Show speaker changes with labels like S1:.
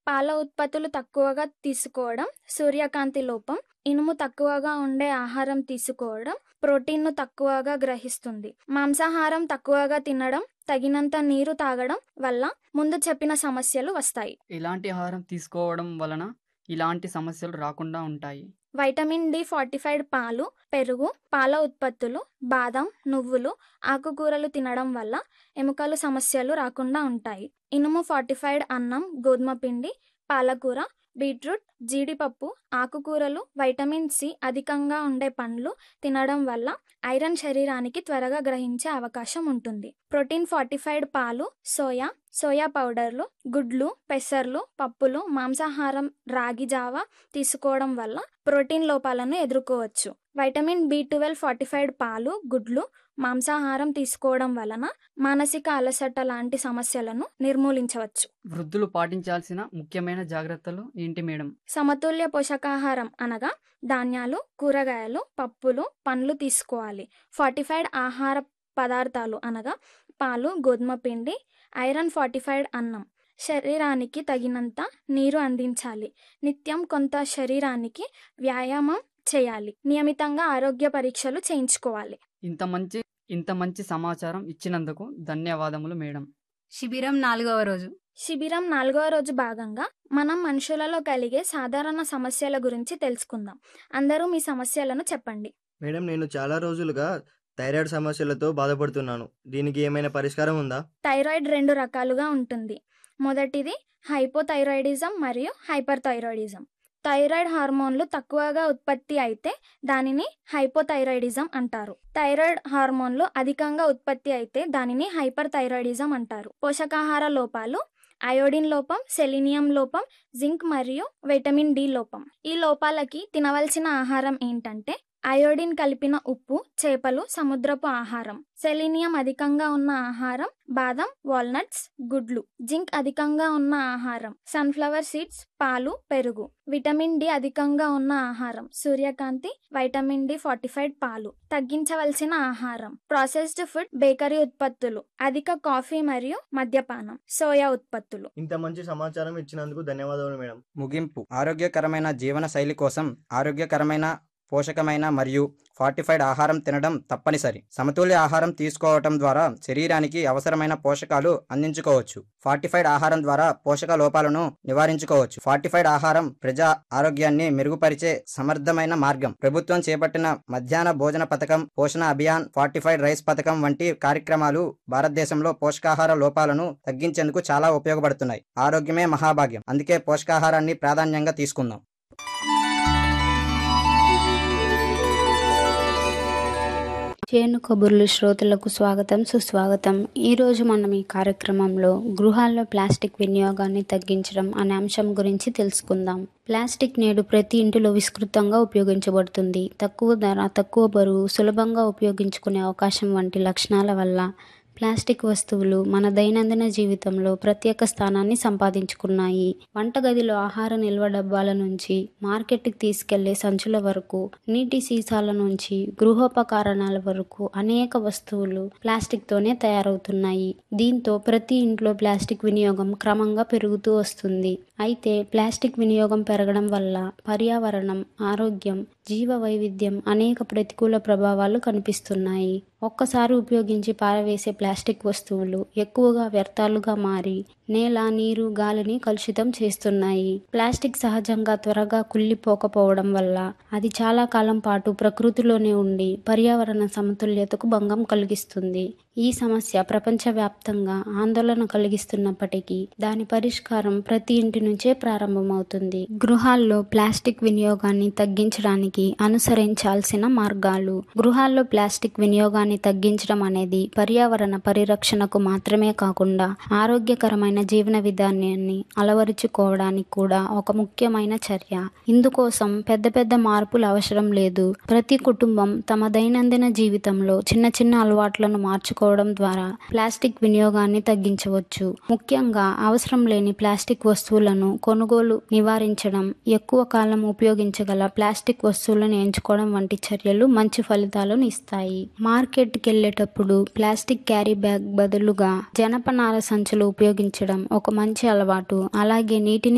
S1: పాల ఉత్పత్తులు తక్కువగా తీసుకోవడం సూర్యకాంతి లోపం ఇనుము తక్కువగా ఉండే ఆహారం తీసుకోవడం ప్రోటీన్ను తక్కువగా గ్రహిస్తుంది మాంసాహారం తక్కువగా తినడం తగినంత నీరు తాగడం వల్ల ముందు చెప్పిన సమస్యలు వస్తాయి
S2: ఇలాంటి ఆహారం తీసుకోవడం వలన ఇలాంటి సమస్యలు రాకుండా ఉంటాయి
S1: వైటమిన్ డి ఫార్టిఫైడ్ పాలు పెరుగు పాల ఉత్పత్తులు బాదం నువ్వులు ఆకుకూరలు తినడం వల్ల ఎముకలు సమస్యలు రాకుండా ఉంటాయి ఇనుము ఫార్టిఫైడ్ అన్నం గోధుమ పిండి పాలకూర బీట్రూట్ జీడిపప్పు ఆకుకూరలు వైటమిన్ సి అధికంగా ఉండే పండ్లు తినడం వల్ల ఐరన్ శరీరానికి త్వరగా గ్రహించే అవకాశం ఉంటుంది ప్రోటీన్ ఫార్టిఫైడ్ పాలు సోయా సోయా పౌడర్లు గుడ్లు పెసర్లు పప్పులు మాంసాహారం రాగి జావా తీసుకోవడం వల్ల ప్రోటీన్ లోపాలను ఎదుర్కోవచ్చు వైటమిన్ బి ట్వెల్వ్ ఫార్టిఫైడ్ పాలు గుడ్లు మాంసాహారం తీసుకోవడం వలన మానసిక అలసట లాంటి సమస్యలను నిర్మూలించవచ్చు
S2: వృద్ధులు పాటించాల్సిన ముఖ్యమైన జాగ్రత్తలు ఏంటి మేడం
S1: సమతుల్య పోషకాహారం అనగా ధాన్యాలు కూరగాయలు పప్పులు పండ్లు తీసుకోవాలి ఫార్టిఫైడ్ ఆహార పదార్థాలు అనగా పాలు గోధుమ పిండి ఐరన్ ఫార్టిఫైడ్ అన్నం శరీరానికి తగినంత నీరు అందించాలి నిత్యం కొంత శరీరానికి వ్యాయామం చేయాలి నియమితంగా ఆరోగ్య పరీక్షలు చేయించుకోవాలి
S2: ఇంత మంచి ఇంత మంచి సమాచారం ఇచ్చినందుకు ధన్యవాదములు మేడం
S3: శిబిరం నాలుగవ రోజు
S1: శిబిరం నాలుగవ రోజు భాగంగా మనం మనుషులలో కలిగే సాధారణ సమస్యల గురించి తెలుసుకుందాం అందరూ మీ సమస్యలను చెప్పండి
S4: మేడం నేను చాలా రోజులుగా థైరాయిడ్ సమస్యలతో బాధపడుతున్నాను దీనికి ఏమైనా పరిష్కారం ఉందా
S1: థైరాయిడ్ రెండు రకాలుగా ఉంటుంది మొదటిది హైపోథైరాయిడిజం మరియు హైపర్ థైరాయిడిజం థైరాయిడ్ హార్మోన్లు తక్కువగా ఉత్పత్తి అయితే దానిని హైపోథైరాయిడిజం అంటారు థైరాయిడ్ హార్మోన్లు అధికంగా ఉత్పత్తి అయితే దానిని హైపర్ థైరాయిడిజం అంటారు పోషకాహార లోపాలు అయోడిన్ లోపం సెలీనియం లోపం జింక్ మరియు విటమిన్ డి లోపం ఈ లోపాలకి తినవలసిన ఆహారం ఏంటంటే అయోడిన్ కలిపిన ఉప్పు చేపలు సముద్రపు ఆహారం సెలీనియం అధికంగా ఉన్న ఆహారం బాదం వాల్నట్స్ గుడ్లు జింక్ అధికంగా ఉన్న ఆహారం సన్ఫ్లవర్ సీడ్స్ పాలు పెరుగు విటమిన్ డి అధికంగా ఉన్న ఆహారం సూర్యకాంతి వైటమిన్ డి ఫార్టిఫైడ్ పాలు తగ్గించవలసిన ఆహారం ప్రాసెస్డ్ ఫుడ్ బేకరీ ఉత్పత్తులు అధిక కాఫీ మరియు మద్యపానం సోయా ఉత్పత్తులు
S4: ఇంత మంచి సమాచారం ఇచ్చినందుకు ధన్యవాదాలు మేడం
S5: ముగింపు ఆరోగ్యకరమైన జీవన శైలి కోసం ఆరోగ్యకరమైన పోషకమైన మరియు ఫార్టిఫైడ్ ఆహారం తినడం తప్పనిసరి సమతుల్య ఆహారం తీసుకోవటం ద్వారా శరీరానికి అవసరమైన పోషకాలు అందించుకోవచ్చు ఫార్టిఫైడ్ ఆహారం ద్వారా పోషక లోపాలను నివారించుకోవచ్చు ఫార్టిఫైడ్ ఆహారం ప్రజా ఆరోగ్యాన్ని మెరుగుపరిచే సమర్థమైన మార్గం ప్రభుత్వం చేపట్టిన మధ్యాహ్న భోజన పథకం పోషణ అభియాన్ ఫార్టిఫైడ్ రైస్ పథకం వంటి కార్యక్రమాలు భారతదేశంలో పోషకాహార లోపాలను తగ్గించేందుకు చాలా ఉపయోగపడుతున్నాయి ఆరోగ్యమే మహాభాగ్యం అందుకే పోషకాహారాన్ని ప్రాధాన్యంగా తీసుకుందాం
S6: చేను కబుర్లు శ్రోతలకు స్వాగతం సుస్వాగతం ఈరోజు మనం ఈ కార్యక్రమంలో గృహాల్లో ప్లాస్టిక్ వినియోగాన్ని తగ్గించడం అనే అంశం గురించి తెలుసుకుందాం ప్లాస్టిక్ నేడు ప్రతి ఇంటిలో విస్తృతంగా ఉపయోగించబడుతుంది తక్కువ ధర తక్కువ బరువు సులభంగా ఉపయోగించుకునే అవకాశం వంటి లక్షణాల వల్ల ప్లాస్టిక్ వస్తువులు మన దైనందిన జీవితంలో ప్రత్యేక స్థానాన్ని సంపాదించుకున్నాయి వంటగదిలో ఆహార నిల్వ డబ్బాల నుంచి మార్కెట్కి తీసుకెళ్లే సంచుల వరకు నీటి సీసాల నుంచి గృహోపకరణాల వరకు అనేక వస్తువులు ప్లాస్టిక్తోనే తయారవుతున్నాయి దీంతో ప్రతి ఇంట్లో ప్లాస్టిక్ వినియోగం క్రమంగా పెరుగుతూ వస్తుంది అయితే ప్లాస్టిక్ వినియోగం పెరగడం వల్ల పర్యావరణం ఆరోగ్యం జీవ వైవిధ్యం అనేక ప్రతికూల ప్రభావాలు కనిపిస్తున్నాయి ఒక్కసారి ఉపయోగించి పారవేసే ప్లాస్టిక్ వస్తువులు ఎక్కువగా వ్యర్థాలుగా మారి నేల నీరు గాలిని కలుషితం చేస్తున్నాయి ప్లాస్టిక్ సహజంగా త్వరగా కుళ్ళిపోకపోవడం వల్ల అది చాలా కాలం పాటు ప్రకృతిలోనే ఉండి పర్యావరణ సమతుల్యతకు భంగం కలిగిస్తుంది ఈ సమస్య ప్రపంచవ్యాప్తంగా ఆందోళన కలిగిస్తున్నప్పటికీ దాని పరిష్కారం ప్రతి ఇంటి నుంచే ప్రారంభమవుతుంది గృహాల్లో ప్లాస్టిక్ వినియోగాన్ని తగ్గించడానికి అనుసరించాల్సిన మార్గాలు గృహాల్లో ప్లాస్టిక్ వినియోగాన్ని తగ్గించడం అనేది పర్యావరణ పరిరక్షణకు మాత్రమే కాకుండా ఆరోగ్యకరమైన జీవన విధానాన్ని అలవరుచుకోవడానికి కూడా ఒక ముఖ్యమైన చర్య ఇందుకోసం పెద్ద పెద్ద మార్పులు అవసరం లేదు ప్రతి కుటుంబం తమ దైనందిన జీవితంలో చిన్న చిన్న అలవాట్లను మార్చుకోవడం ద్వారా ప్లాస్టిక్ వినియోగాన్ని తగ్గించవచ్చు ముఖ్యంగా అవసరం లేని ప్లాస్టిక్ వస్తువులను కొనుగోలు నివారించడం ఎక్కువ కాలం ఉపయోగించగల ప్లాస్టిక్ వస్తువులను ఎంచుకోవడం వంటి చర్యలు మంచి ఫలితాలను ఇస్తాయి మార్కెట్కి వెళ్ళేటప్పుడు ప్లాస్టిక్ క్యారీ బ్యాగ్ బదులుగా జనపనార సంచులు ఉపయోగించడం ఒక మంచి అలవాటు అలాగే నీటిని